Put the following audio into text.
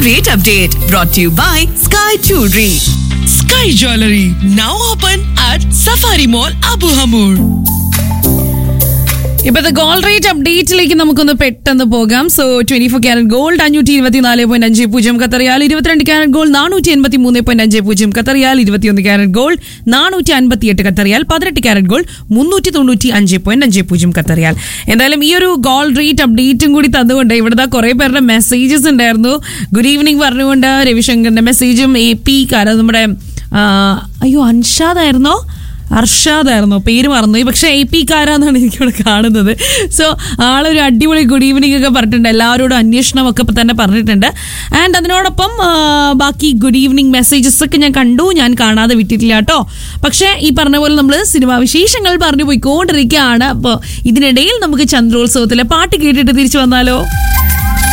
rate update brought to you by Sky Jewelry. Sky Jewelry now open at Safari Mall Abu Hamur. ഇപ്പോഴത്തെ gold rate അപ്ഡേറ്റിലേക്ക് നമുക്കൊന്ന് പെട്ടെന്ന് പോകാം so twenty four carat gold അഞ്ഞൂറ്റി ഇരുപത്തിനാല് point അഞ്ച് പൂജ്യം കത്തറിയാൽ ഇരുപത്തിരണ്ട് ക്യാരറ്റ് ഗോൾഡ് നാനൂറ്റി എൺപത്തി മൂന്ന് പോയിന്റ് അഞ്ച് പൂജ്യം കത്തറിയാൽ ഇരുപത്തിയൊന്ന് ക്യാരറ്റ് ഗോൾഡ് നാനൂറ്റി അൻപത്തി എട്ട് കത്തറിയാൽ പതിനെട്ട് ക്യാരറ്റ് ഗോൾഡ് മുന്നൂറ്റി തൊണ്ണൂറ്റി അഞ്ച് പോയിന്റ് അഞ്ച് പൂജ്യം കത്തറിയാൽ എന്തായാലും ഈ ഒരു ഗോൾഡ് റേറ്റ് അപ്ഡേറ്റും കൂടി തന്നുകൊണ്ട് ഇവിടുത്തെ കുറെ പേരുടെ മെസ്സേജസ് ഉണ്ടായിരുന്നു ഗുഡ് ഈവനിങ് പറഞ്ഞുകൊണ്ട് രവിശങ്കറിന്റെ മെസ്സേജും എ പി കാരണം നമ്മുടെ ആ, അയ്യോ അൻഷാദായിരുന്നോ അർഷാദായിരുന്നു പേര് മറന്നു പക്ഷെ എ പി കാരാന്നാണ് എനിക്കിവിടെ കാണുന്നത് സോ ആളൊരു അടിപൊളി ഗുഡ് ഈവനിങ് ഒക്കെ പറഞ്ഞിട്ടുണ്ട് എല്ലാവരോടും അന്വേഷണം ഒക്കെ ഇപ്പൊ തന്നെ പറഞ്ഞിട്ടുണ്ട് ആൻഡ് അതിനോടൊപ്പം ആ, ബാക്കി ഗുഡ് ഈവനിങ് മെസ്സേജസ് ഒക്കെ ഞാൻ കണ്ടു ഞാൻ കാണാതെ വിട്ടിട്ടില്ല കേട്ടോ പക്ഷേ ഈ പറഞ്ഞ പോലെ നമ്മൾ സിനിമാ വിശേഷങ്ങൾ പറഞ്ഞു പോയിക്കൊണ്ടിരിക്കുകയാണ് അപ്പോൾ ഇതിനിടയിൽ നമുക്ക് ചന്ദ്രോത്സവത്തിലെ പാട്ട് കേട്ടിട്ട് തിരിച്ചു വന്നാലോ